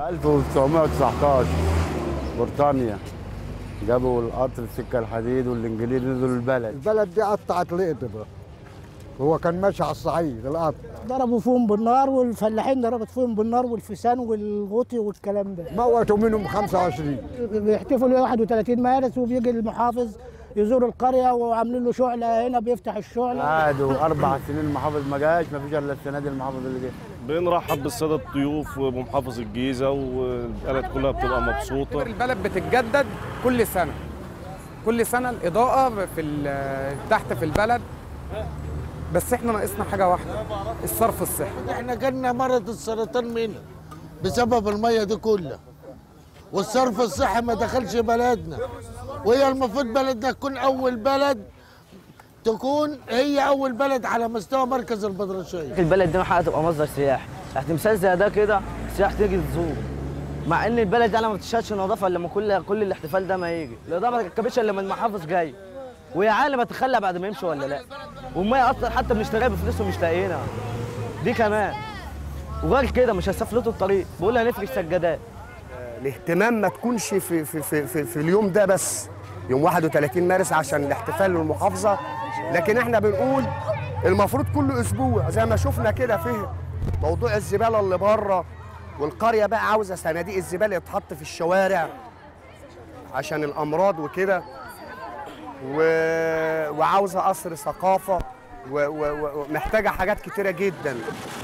1919 بريطانيا جابوا القطر السكه الحديد والانجليز نزلوا البلد البلد دي قطعت لقطبه هو كان ماشي على الصعيد القطر ضربوا فيهم بالنار والفلاحين ضربت فيهم بالنار والفسان والغوطي والكلام ده موتوا منهم 25 بيحتفلوا 31 مارس وبيجي المحافظ يزور القريه وعاملين له شعله هنا بيفتح الشعله قعدوا اربع سنين المحافظ ما جاش ما فيش الا السنه دي المحافظ اللي جه بنرحب بالساده الضيوف وبمحافظ الجيزه والبلد كلها بتبقى مبسوطه البلد بتتجدد كل سنه كل سنه الاضاءه في ال- تحت في البلد بس احنا ناقصنا حاجه واحده الصرف الصحي احنا جالنا مرض السرطان منها بسبب الميه دي كلها والصرف الصحي ما دخلش بلدنا وهي المفروض بلدنا تكون اول بلد تكون هي اول بلد على مستوى مركز البدرشيه البلد دي هتبقى مصدر سياحي تمثال زي ده كده السياح تيجي تزور مع ان البلد دي انا ما بتشهدش نظافه الا لما كل كل الاحتفال ده ما يجي الاضافه ما تركبش الا لما المحافظ جاي ويا عالم هتخلى بعد ما يمشي ولا لا والميه اصلا حتى بنشتريها بفلوس ومش لاقيينها دي كمان وغير كده مش هيسفلتوا الطريق بقول هنفرش سجادات الاهتمام ما تكونش في في في في, في اليوم ده بس يوم 31 مارس عشان الاحتفال للمحافظه لكن احنا بنقول المفروض كل اسبوع زي ما شفنا كده فيه موضوع الزباله اللي بره والقريه بقى عاوزه صناديق الزباله يتحط في الشوارع عشان الامراض وكده و... وعاوزه قصر ثقافه و- و- ومحتاجه حاجات كتيره جدا